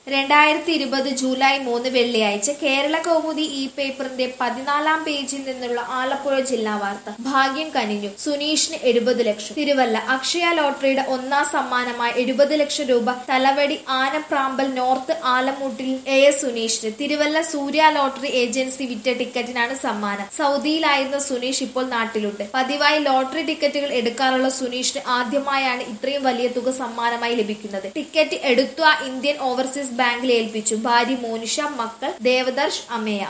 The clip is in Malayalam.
രണ്ടായിരത്തി ഇരുപത് ജൂലൈ മൂന്ന് വെള്ളിയാഴ്ച കേരള കൗമുദി ഇ പേപ്പറിന്റെ പതിനാലാം പേജിൽ നിന്നുള്ള ആലപ്പുഴ ജില്ലാ വാർത്ത ഭാഗ്യം കനിഞ്ഞു സുനീഷിന് എഴുപത് ലക്ഷം തിരുവല്ല അക്ഷയ ലോട്ടറിയുടെ ഒന്നാം സമ്മാനമായ എഴുപത് ലക്ഷം രൂപ Thalavady Anaprambal north Alamoottil A S സുനീഷിന് തിരുവല്ല സൂര്യ ലോട്ടറി ഏജൻസി വിറ്റ ടിക്കറ്റിനാണ് സമ്മാനം സൗദിയിലായിരുന്ന സുനീഷ് ഇപ്പോൾ നാട്ടിലുണ്ട് പതിവായി ലോട്ടറി ടിക്കറ്റുകൾ എടുക്കാറുള്ള സുനീഷിന് ആദ്യമായാണ് ഇത്രയും വലിയ തുക സമ്മാനമായി ലഭിക്കുന്നത് ടിക്കറ്റ് എടുത്വ ഇന്ത്യൻ ഓവർസീസ് ബാങ്കിൽ ഏൽപ്പിച്ചു ഭാര്യ മോനിഷ മക്കൾ ദേവദർശ് അമേയ